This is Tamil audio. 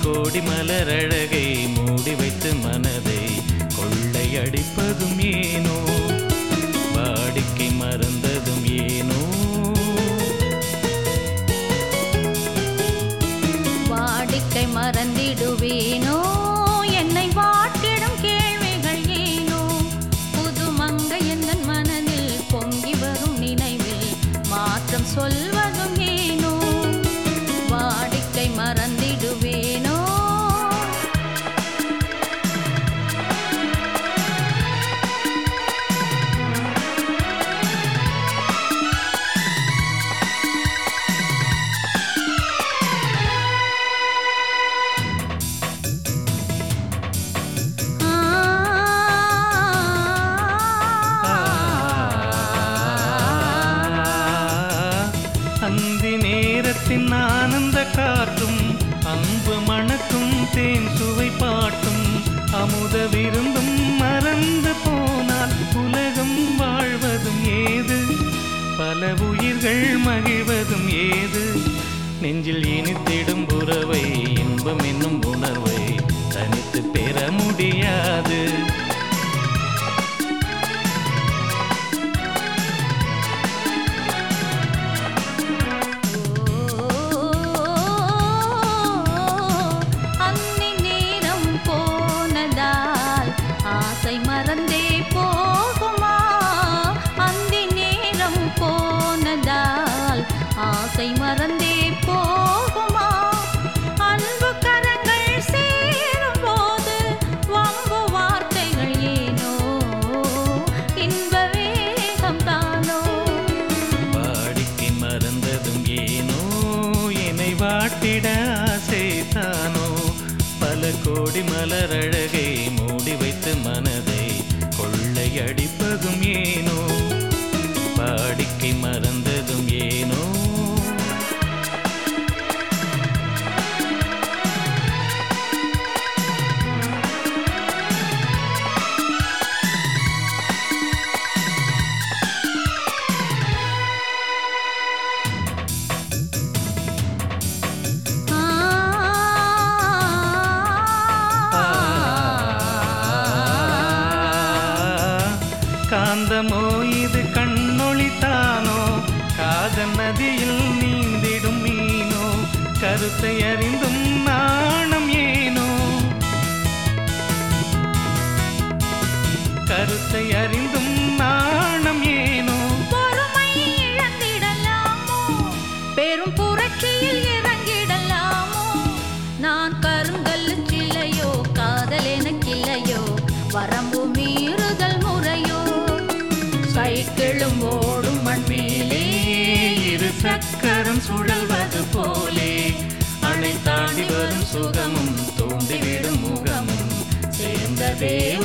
கோடி மலரழகை மூடி வைத்து மனதை கொள்ளையடிப்பதும் ஏனோ வாடிக்கை மறந்ததும் ஏனோ வாடிக்கை மறந்திடுவேனோ என்னை வாட்டிடும் கேள்விகள் ஏனோ புது மங்கை எந்தன் மனதில் பொங்கி வரும் நினைவில் மாற்றம் சொல்வதும் ஏனோ வாடிக்கை மறந்திடுவேனோ அந்தி நேரத்தின் ஆனந்த காற்றும் அன்பு மணக்கும் தேன் சுவை பாட்டும் அமுத விருந்தும் மறந்து போனால் உலகம் வாழ்வதும் ஏது பல உயிர்கள் மகிழ்வதும் ஏது நெஞ்சில் இனித்திடும் உறவை இன்பம் என்னும் உணர்வை தனித்து பெற முடியாது அந்தி நேரம் போனதால் ஆசை மறந்தே போகுமா அந்தி நேரம் போனதால் ஆசை மறந்தே போகுமா அன்பு கரங்கள் சேரும்போது வம்பு வார்த்தைகள் ஏனோ இன்ப வேகம் தானோ வாடிக்கை மறந்ததும் ஏனோ என்னை வாட்டிட ஆசைத்தானோ பல கோடி மலரழகை மூடி வைத்து மனதை கொள்ளையடிப்பதும் ஏனோ வாடிக்கை மறந்ததும் ஏனோ காந்தமோ இது கண்ணொளித்தானோ காதல் நதியில் நீந்திடும் மீனோ கருத்தை அறிந்தும் நாணம் ஏனோ கருத்தை அறிந்தும் நாணம் ஏனோ பொறுமை இழந்திடலாமோ பெரும் புரட்சியில் இறங்கிடலாமோ நான் கருங்கல்லு சிலையோ காதல் எனக்கில்லையோ வரம்பு மீறுதல் முறையோ சைக்கிளும் ஓடும் மண் மேலே இரு சக்கரம் சுழல்வது போலே அணை தாண்டி வரும் சுகமும் தூண்டிவிடும் முகமும் சேர்ந்ததே